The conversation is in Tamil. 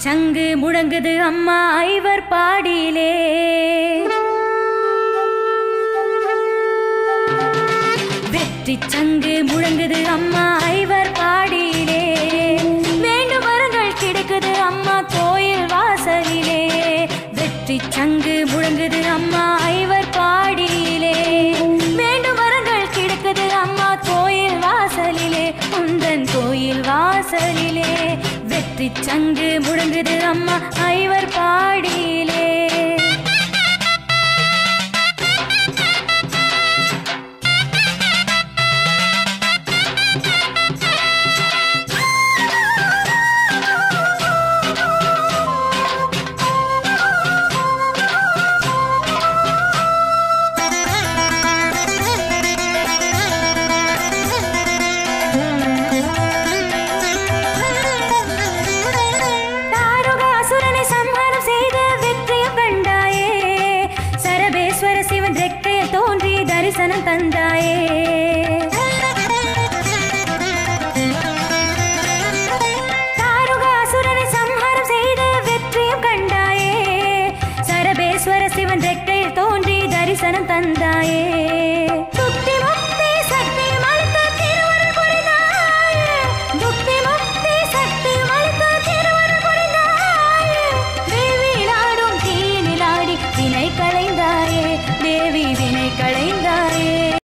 சங்கு முழங்குது அம்மா ஐவர் பாடியிலே வெற்றி சங்கு முழங்குது அம்மா ஐவர் பாடியிலே வேண்டும் வரங்கள் கிடைக்குது அம்மா கோயில் வாசலிலே வெற்றி சங்கு முழங்குது அம்மா ஐவர் பாடியிலே வேண்டும் வரங்கள் கிடைக்குது அம்மா கோயில் வாசலிலே உந்தன் கோயில் வாசலிலே வெற்றி சங்கு முழங்குது அம்மா ஐவர் பாடியிலே தாருக அசுரனை சம்ஹாரம் செய்து வெற்றியும் கண்டாயே சரபேஸ்வர சிவன் ரெக்கையில் தோன்றி தரிசனம் தந்தாயே தாருக அசுரனை சம்ஹாரம் செய்து வெற்றியும் கண்டாயே சரபேஸ்வர சிவன் ரெக்கையில் தோன்றி தரிசனம் தந்தாயே துக்தி முக்தி சக்தி அளித்த திருவருள் புரிந்தாயே துக்தி முக்தி சக்தி அளித்த திருவருள் புரிந்தாயே தேவி நாடும் தீனிலாடி வினை களைந்தாயே தேவி வினை களைந்தாயே